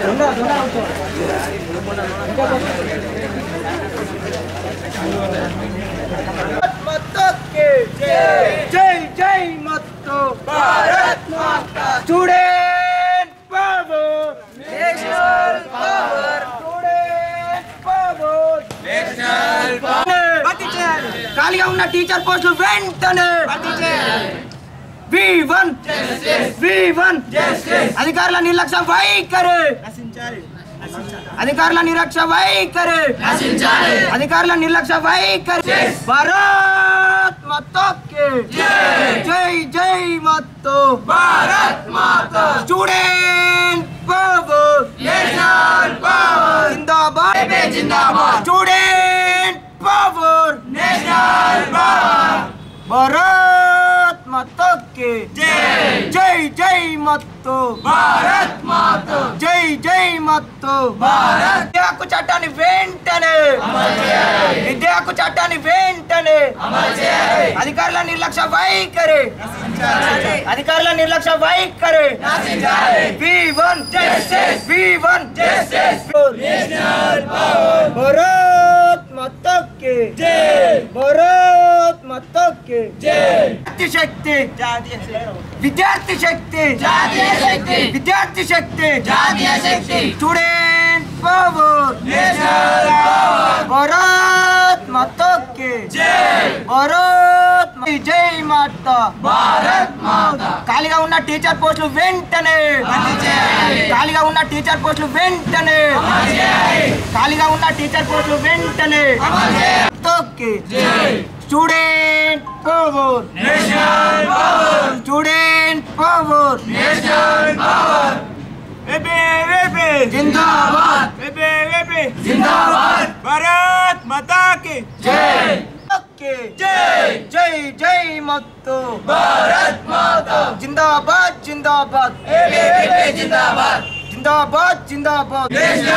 జై జై మత్తు Bharat Mata student power national power student power national power భర్తీ చేయాలి ఖాళీగా ఉన్న టీచర్ పోస్టులు వెంటనే భర్తీ చేయాలి వి వన్ వి వన్ అధికారుల నిర్లక్ష్యం వైఖరి అధికారుల నిర్లక్ష్య వైఖరి అధికారుల నిర్లక్ష్య వైఖరి భారత్ మాతాకి జై జై మత్తు Bharat Mata student power national power జిందాబాద్ జిందాబాద్ student power national power Bharat మాతాకి జై జై జై మత్తు భారత్ మాతా జై జై మత్తు భారత్ విద్యా హక్కు చట్టాన్ని వెంటనే విద్యా హక్కు చట్టాన్ని వెంటనే అధికారుల నిర్లక్ష్య వైఖరి అధికారుల నిర్లక్ష్య వైఖరి వి వన్ వి వన్ భారత్ మాతాకి భారత్ మాతాకి విద్యార్థి శక్తి విద్యార్థి శక్తి విద్యార్థి శక్తి స్టూడెంట్ పవర్ భారత్ మాతాకి భారత్ మా- జై మాతా భారత్ మాతా ఖాళీగా ఉన్న టీచర్ పోస్టులు వెంటనే ఖాళీగా ఉన్న టీచర్ పోస్టులు వెంటనే ఖాళీగా ఉన్న టీచర్ పోస్టులు వెంటనే తొక్కి స్టూడెంట్ పవర్ స్టూడెంట్ పవర్ జిందాబాద్ జిందాబాద్ భారత్ మాతా కి ఓకే జై జై జై మత్తు భారత్ మాతా జిందాబాద్ జిందాబాద్ జిందాబాద్ జిందాబాద్ జిందాబాద్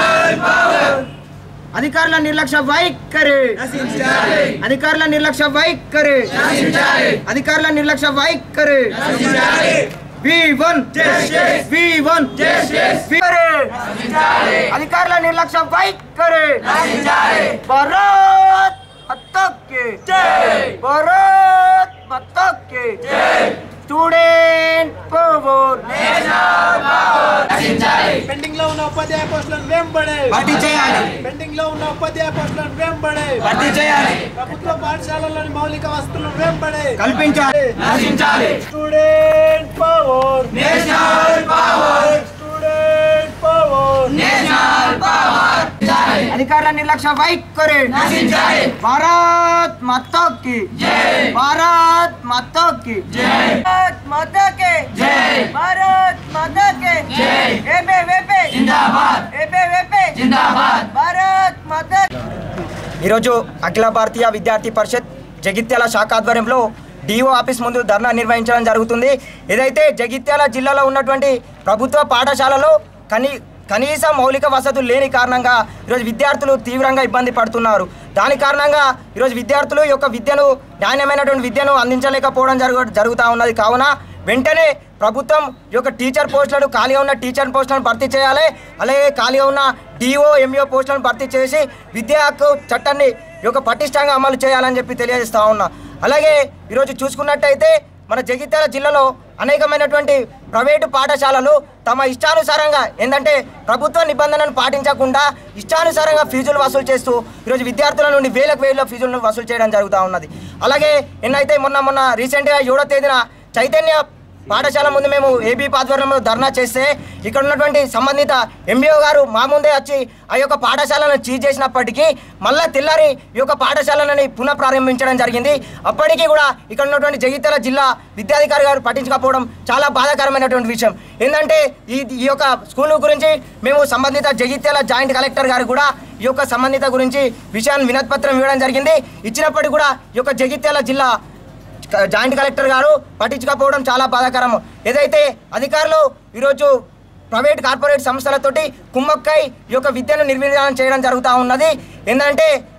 అధికారుల నిర్లక్ష్య వైఖరి అధికారుల నిర్లక్ష్య వైఖరి అధికారుల నిర్లక్ష్య వైఖరి వి వన్ వి వన్ అధికారుల నిర్లక్ష్య వైఖరి భారత్ మత్తకి భారత్ మత్తకి స్టూడెంట్ పవర్ పెండింగ్ లో ఉన్న ఉపాధ్యాయ పోస్టులను వెంబడే భర్తీ చేయాలి పెండింగ్ లో ఉన్న ఉపాధ్యాయ పోస్టులను వెంబడే భర్తీ చేయాలి ప్రభుత్వ పాఠశాలలోని మౌలిక వసతులను వెంబడే కల్పించాలి నశించాలి student power national power student power national power అధికారుల నిర్లక్ష్య వైఖరి నశించాలి భారత్ మాతాకి జై భారత్ మాతాకి జై భారత్ మాతాకి జై భారత్ మాతాకి జై ఏపే వేపే జిందాబాద్ ఏపే వేపే జిందాబాద్ భారత్ మాతా ఈరోజు అఖిల భారతీయ విద్యార్థి పరిషత్ జగిత్యాల శాఖ ఆధ్వర్యంలో డిఓ ఆఫీస్ ముందు ధర్నా నిర్వహించడం జరుగుతుంది ఏదైతే జగిత్యాల జిల్లాలో ఉన్నటువంటి ప్రభుత్వ పాఠశాలలో కనీ కనీస మౌలిక వసతులు లేని కారణంగా ఈరోజు విద్యార్థులు తీవ్రంగా ఇబ్బంది పడుతున్నారు దాని కారణంగా ఈరోజు విద్యార్థులు ఈ యొక్క విద్యను నాణ్యమైనటువంటి విద్యను అందించలేకపోవడం జరుగు జరుగుతూ ఉన్నది కావున వెంటనే ప్రభుత్వం ఈ యొక్క టీచర్ పోస్టులను ఖాళీగా ఉన్న టీచర్ పోస్టులను భర్తీ చేయాలి అలాగే ఖాళీగా ఉన్న డిఓ ఎంఈఓ పోస్టులను భర్తీ చేసి విద్యా హక్కు చట్టాన్ని ఈ యొక్క పటిష్టంగా అమలు చేయాలని చెప్పి తెలియజేస్తా ఉన్నా అలాగే ఈరోజు చూసుకున్నట్టయితే మన జగిత్యాల జిల్లాలో అనేకమైనటువంటి ప్రైవేటు పాఠశాలలు తమ ఇష్టానుసారంగా ఏంటంటే ప్రభుత్వ నిబంధనలను పాటించకుండా ఇష్టానుసారంగా ఫీజులు వసూలు చేస్తూ ఈరోజు విద్యార్థుల నుండి వేలకు వేల ఫీజులను వసూలు చేయడం జరుగుతూ ఉన్నది అలాగే ఎన్నైతే మొన్న మొన్న రీసెంట్గా ఏడో తేదీన చైతన్య పాఠశాల ముందు మేము ఏబీ ఆధ్వర్యంలో ధర్నా చేస్తే ఇక్కడ ఉన్నటువంటి సంబంధిత ఎంబీఓ గారు మా ముందే వచ్చి ఆ యొక్క పాఠశాలను చీజ్ చేసినప్పటికీ మళ్ళా తెల్లారి ఈ యొక్క పాఠశాలని పునః ప్రారంభించడం జరిగింది అప్పటికీ కూడా ఇక్కడ ఉన్నటువంటి జగిత్యాల జిల్లా విద్యాధికారి గారు పట్టించకపోవడం చాలా బాధాకరమైనటువంటి విషయం ఏంటంటే ఈ ఈ యొక్క స్కూల్ గురించి మేము సంబంధిత జగిత్యాల జాయింట్ కలెక్టర్ గారు కూడా ఈ యొక్క సంబంధిత గురించి విషయాన్ని వినతిపత్రం ఇవ్వడం జరిగింది ఇచ్చినప్పటికీ కూడా ఈ యొక్క జగిత్యాల జిల్లా జాయింట్ కలెక్టర్ గారు పట్టించకపోవడం చాలా బాధాకరం ఏదైతే అధికారులు ఈరోజు ప్రైవేట్ కార్పొరేట్ సంస్థలతోటి కుమ్మక్కై ఈ యొక్క విద్యను నిర్వీర్యం చేయడం జరుగుతూ ఉన్నది ఏంటంటే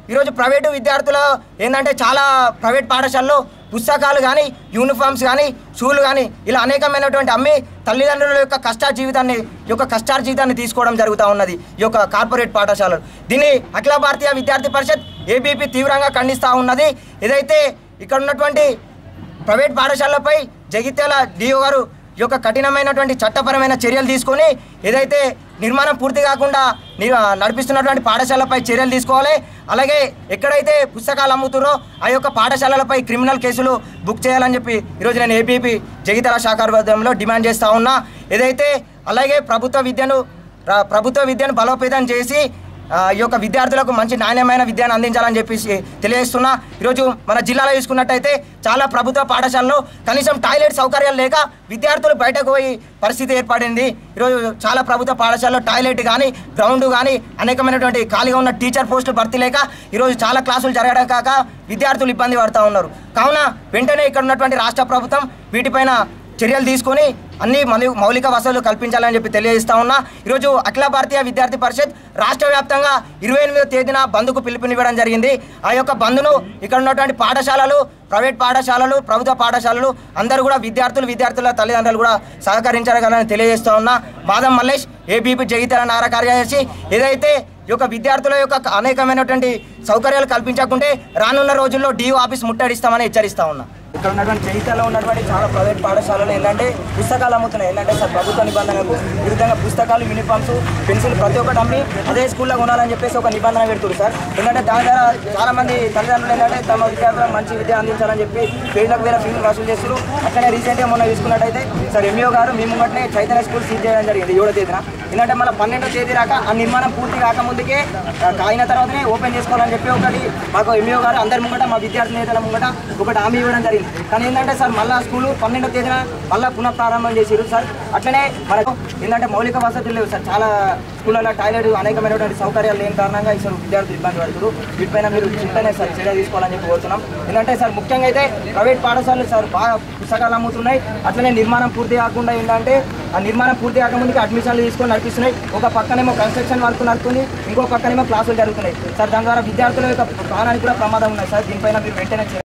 ఈరోజు ప్రైవేటు విద్యార్థులు ఏంటంటే చాలా ప్రైవేట్ పాఠశాలలో పుస్తకాలు కానీ యూనిఫామ్స్ కానీ షూలు కానీ ఇలా అనేకమైనటువంటి అమ్మి తల్లిదండ్రుల యొక్క కష్ట జీవితాన్ని ఈ యొక్క కష్టార్ జీవితాన్ని తీసుకోవడం జరుగుతూ ఉన్నది ఈ యొక్క కార్పొరేట్ పాఠశాలలు దీన్ని అఖిల భారతీయ విద్యార్థి పరిషత్ ఏబీపీ తీవ్రంగా ఖండిస్తూ ఉన్నది ఏదైతే ఇక్కడ ఉన్నటువంటి ప్రైవేట్ పాఠశాలలపై జగిత్యాల డిఓ గారు ఈ యొక్క కఠినమైనటువంటి చట్టపరమైన చర్యలు తీసుకొని ఏదైతే నిర్మాణం పూర్తి కాకుండా ని- నడిపిస్తున్నటువంటి పాఠశాలపై చర్యలు తీసుకోవాలి అలాగే ఎక్కడైతే పుస్తకాలు అమ్ముతారో ఆ యొక్క పాఠశాలలపై క్రిమినల్ కేసులు బుక్ చేయాలని చెప్పి ఈరోజు నేను ఏపీపీ జగిత్యాల శాఖ ఆధ్వర్యంలో డిమాండ్ చేస్తూ ఉన్నా ఏదైతే అలాగే ప్రభుత్వ విద్యను ర- ప్రభుత్వ విద్యను బలోపేతం చేసి ఆ, ఈ యొక్క విద్యార్థులకు మంచి నాణ్యమైన విద్యను అందించాలని చెప్పేసి తెలియజేస్తున్నా ఈరోజు మన జిల్లాలో చూసుకున్నట్టయితే చాలా ప్రభుత్వ పాఠశాలలో కనీసం టాయిలెట్ సౌకర్యాలు లేక విద్యార్థులు బయటకు పోయి పరిస్థితి ఏర్పడింది ఈరోజు చాలా ప్రభుత్వ పాఠశాలలో టాయిలెట్ కానీ గ్రౌండ్ కానీ అనేకమైనటువంటి ఖాళీగా ఉన్న టీచర్ పోస్టులు భర్తీ లేక ఈరోజు చాలా క్లాసులు జరగడం కాక విద్యార్థులు ఇబ్బంది పడుతూ ఉన్నారు కావున వెంటనే ఇక్కడ ఉన్నటువంటి రాష్ట్ర ప్రభుత్వం వీటిపైన చర్యలు తీసుకొని అన్ని మౌలి మౌలిక వసతులు కల్పించాలని చెప్పి తెలియజేస్తా ఉన్నా ఈరోజు అఖిల భారతీయ విద్యార్థి పరిషత్ రాష్ట్ర వ్యాప్తంగా ఇరవై ఎనిమిదో తేదీన బంద్కు పిలుపునివ్వడం జరిగింది ఆ యొక్క బంద్ను ఇక్కడ ఉన్నటువంటి పాఠశాలలు ప్రైవేట్ పాఠశాలలు ప్రభుత్వ పాఠశాలలు అందరూ కూడా విద్యార్థులు విద్యార్థుల తల్లిదండ్రులు కూడా సహకరించగలని తెలియజేస్తా ఉన్నా బాదం మల్లేష్ ఏబీపీ జగిత్యాల నారా కార్యదర్శి ఏదైతే ఈ యొక్క విద్యార్థుల యొక్క అనేకమైనటువంటి సౌకర్యాలు కల్పించకుంటే రానున్న రోజుల్లో డిఓ ఆఫీస్ ముట్టడిస్తామని హెచ్చరిస్తా ఉన్నా ఇక్కడ ఉన్నటువంటి జగిత్యాలో ఉన్నటువంటి చాలా ప్రైవేట్ పాఠశాలలు ఏంటంటే పుస్తకాలు అమ్ముతున్నాయి ఏంటంటే సార్ ప్రభుత్వ నిబంధనలకు విరుద్ధంగా పుస్తకాలు యూనిఫామ్స్ పెన్సిల్ ప్రతి ఒక్కటి అమ్మి అదే స్కూల్లో కొనాలని చెప్పేసి ఒక నిబంధన పెడుతుంది సార్ ఎందుకంటే దాని ద్వారా చాలా మంది తల్లిదండ్రులు ఏంటంటే తమ విద్యార్థులకు మంచి విద్య అందించాలని చెప్పి పేర్లకు వేరే ఫీజులు వసూలు చేస్తారు అట్లనే రీసెంట్గా మొన్న చూసుకున్నట్టయితే సార్ ఎంఈఓ గారు మీ ముంగట్నే చైతన్య స్కూల్ సీజ్ చేయడం జరిగింది ఏడో తేదీన ఎందుకంటే మళ్ళీ పన్నెండో తేదీ రాక ఆ నిర్మాణం పూర్తి కాకముందుకే ఆ, కాయిన తర్వాతనే ఓపెన్ చేసుకోవాలని చెప్పి ఒకటి మాకు ఎంఈఓ గారు అందరి ముంగట మా విద్యార్థి నేతల ముంగట ఒకటి హామీ ఇవ్వడం జరిగింది కానీ ఏంటంటే సార్ మళ్ళీ స్కూల్ పన్నెండో తేదీన మళ్ళీ పునః ప్రారంభం చేసారు సార్ అట్లనే మనకు ఏంటంటే మౌలిక వసతులు లేవు సార్ చాలా స్కూళ్ళలో టాయిలెట్ అనేకమైనటువంటి సౌకర్యాలు లేని కారణంగా ఈ సార్ విద్యార్థులు ఇబ్బంది పడుతున్నారు వీటిపైన మీరు చింతనే సార్ చర్య తీసుకోవాలని చెప్పి కోరుతున్నాం ఎందుకంటే సార్ ముఖ్యంగా అయితే ప్రైవేట్ పాఠశాలలు సార్ బాగా పుస్తకాలు అమ్ముతున్నాయి అట్లనే నిర్మాణం పూర్తి కాకుండా ఏంటంటే ఆ నిర్మాణం పూర్తి కాకముందుకు అడ్మిషన్లు తీసుకొని నడిపిస్తున్నాయి ఒక పక్కనేమో కన్స్ట్రక్షన్ వర్క్ నడుస్తుంది ఇంకో పక్కనేమో క్లాసులు జరుగుతున్నాయి సార్ దాని ద్వారా విద్యార్థుల యొక్క ప్రాణానికి కూడా ప్రమాదం ఉన్నాయి సార్ దీనిపైన మీరు వెంటనే చర్య